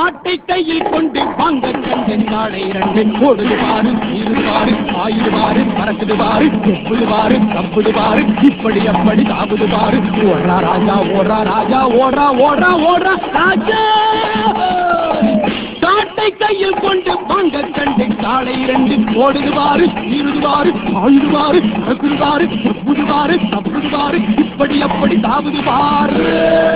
சாட்டை கையில் கொண்டு வாங்க கண்டேன் காளை இரண்டு ஓடுது பாரு இது பாரு ஆயுது பாரு பறக்குது பாரு எப்புது பாரு தப்புது பாரு இப்படி அப்படி தாவுது பாரு ஓடுறா ராஜா ஓடுறா ராஜா ஓடுறா ஓடுறா ஓடுறா ராஜா சாட்டை கையில் கொண்டு வாங்க கண்டு காளை இரண்டு ஓடுது பாரு இருது பாரு ஆயுது பாரு பறக்குது பாரு எப்புது பாரு தப்புது பாரு இப்படி அப்படி தாவுது பாரு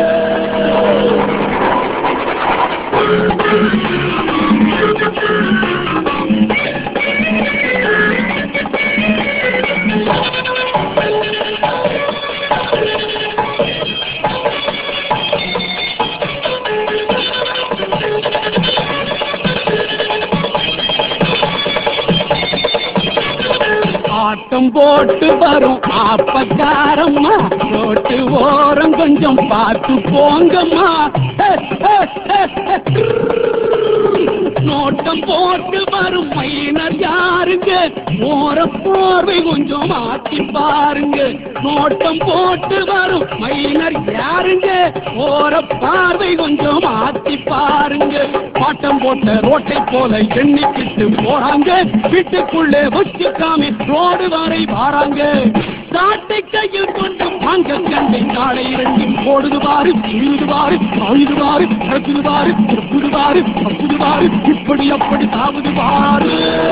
ஆட்டம் போட்டு வரும் ஆப்பக்காரம்மா ரோட்டு ஓரம் கொஞ்சம் பார்த்து போங்கம்மா ஹே, ஹே, ஹே, ஹே. நோட்டம் போட்டு வரும் மைனர் யாருங்க ஓர பார்வை கொஞ்சம் மாத்தி பாருங்க நோட்டம் போட்டு வரும் மைனர் யாருங்க ஓர பார்வை கொஞ்சம் மாத்தி பாருங்க பாட்டம் போட்ட ரோட்டை போல எண்ணிக்கிட்டு போறாங்க வீட்டுக்குள்ளே வச்சுக்காம ரோடு வரை வாராங்க சாட்டை கையில் கொண்டு வாங்க கண்டை காலை இரண்டு ஓடுது பாரு இருது பாரு ஆயுது பாரு பறக்குது பாரு புது பாரு தப்புது பாரு இப்படி அப்படி தாவுது பாரு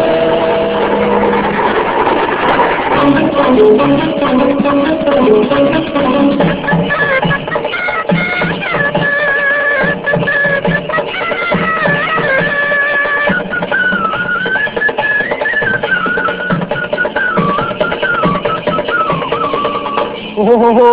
ஓஹோ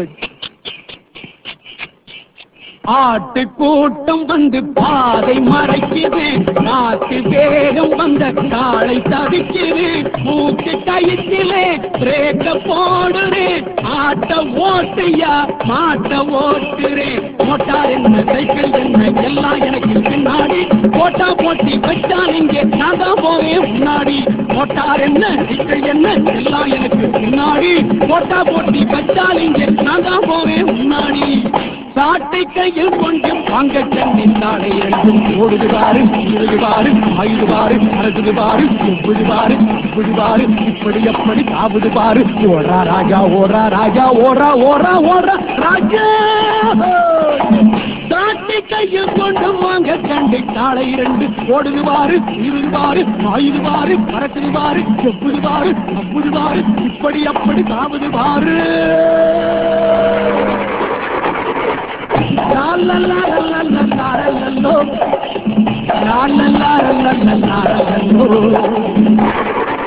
ஆட்டு கூட்டம் வந்து பாதை மறைக்குது நாட்டு வேகம் வந்த காலை தவிக்குது மூக்கு கயிற்றிலே பிரேக்க போடுறேன் ஆட்ட ஓட்டுயா மாட்ட ஓட்டுறேன் மோட்டார் என்ன சைக்கிள் என்ன எல்லாம் எனக்கு பின்னாடி போட்டா போட்டி வச்சான் இங்கே நான் தான் போவேன் முன்னாடி மோட்டார் என்ன சைக்கிள் என்ன எல்லாம் எனக்கு பின்னாடி போட்டா போட்டி வச்சால் இங்கே நான் தான் போவேன் முன்னாடி சாட்டை கையில் கொண்டு வாங்க கண்ணின் நாளை எழுதும் ஓடுது பாரு இருது பாரு ஆயுது பாரு அறகுது பாரு ஒவ்வொரு பாரு இப்படி பாரு இப்படி எப்படி தாவுது பாரு ஓடுறா ராஜா ஓடுறா ராஜா ஓடுறா ஓடுறா ஓடுறா ராஜா சாட்டை கையில் கொண்டு வாங்க கண்டு காலை இரண்டு ஓடுது பாரு இருது பாரு ஆயுது பாரு பறக்குது பாரு எப்புது பாரு அப்புது பாரு இப்படி அப்படி தாவுது பாரு La la la la la la la la la la la la la la la la la la